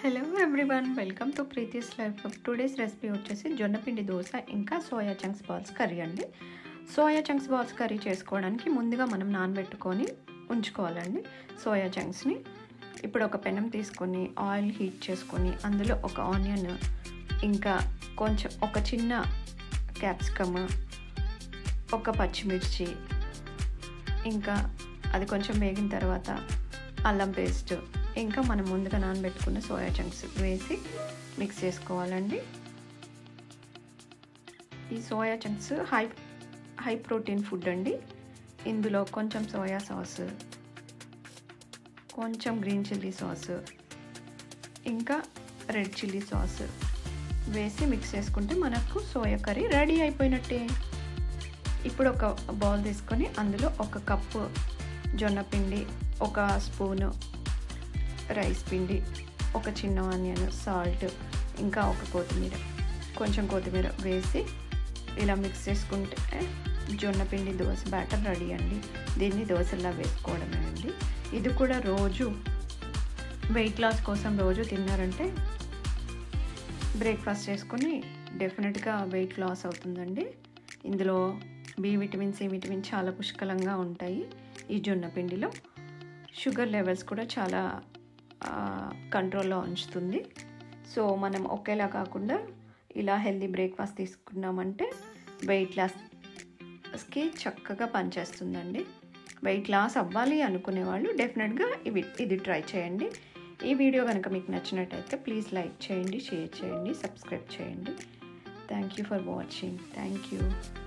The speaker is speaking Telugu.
hello everyone welcome to Preethi's life today's recipe వచ్చేసి జొన్నపిండి దోశ ఇంకా సోయా చంక్స్ బాల్స్ కర్రీ అండి సోయా చంక్స్ బాల్స్ కర్రీ చేసుకోవడానికి ముందుగా మనం నానబెట్టుకొని ఉంచుకోవాలండి సోయా చంక్స్ని ఇప్పుడు ఒక పెనం తీసుకొని ఆయిల్ హీట్ చేసుకొని అందులో ఒక ఆనియన్ ఇంకా కొంచెం ఒక చిన్న క్యాప్సికమ్ ఒక పచ్చిమిర్చి ఇంకా అది కొంచెం వేగిన తర్వాత అల్లం పేస్ట్ ఇంకా మనం ముందుగా నానబెట్టుకున్న సోయా చంక్స్ వేసి మిక్స్ చేసుకోవాలండి ఈ soya chunks high high protein food అండి ఇందులో కొంచెం సోయా సాస్ కొంచెం గ్రీన్ చిల్లీ సాస్ ఇంకా రెడ్ చిల్లీ సాస్ వేసి మిక్స్ చేసుకుంటే మనకు సోయా కర్రీ రెడీ అయిపోయినట్టే ఇప్పుడు ఒక బౌల్ తీసుకొని అందులో ఒక కప్పు జొన్న పిండి ఒక స్పూను రైస్ పిండి ఒక చిన్న ఆనియన్ సాల్ట్ ఇంకా ఒక కొత్తిమీర కొంచెం కొత్తిమీర వేసి ఇలా మిక్స్ చేసుకుంటే జొన్న పిండి దోశ బ్యాటర్ రెడీ అండి దీన్ని దోశలా వేసుకోవడమే అండి ఇది కూడా రోజు వెయిట్ లాస్ కోసం రోజు తిన్నారంటే బ్రేక్ఫాస్ట్ చేసుకొని డెఫినెట్గా వెయిట్ లాస్ అవుతుందండి ఇందులో బి విటమిన్ సి విటమిన్ చాలా పుష్కలంగా ఉంటాయి ఈ జొన్న పిండిలో షుగర్ లెవెల్స్ కూడా చాలా కంట్రోల్లో ఉంచుతుంది సో మనం ఒకేలా కాకుండా ఇలా హెల్దీ బ్రేక్ఫాస్ట్ తీసుకున్నామంటే వెయిట్ లాస్కి చక్కగా పనిచేస్తుందండి వెయిట్ లాస్ అవ్వాలి అనుకునే వాళ్ళు డెఫినెట్గా ఇవి ఇది ట్రై చేయండి ఈ వీడియో కనుక మీకు నచ్చినట్టయితే ప్లీజ్ లైక్ చేయండి షేర్ చేయండి సబ్స్క్రైబ్ చేయండి thank you for watching thank you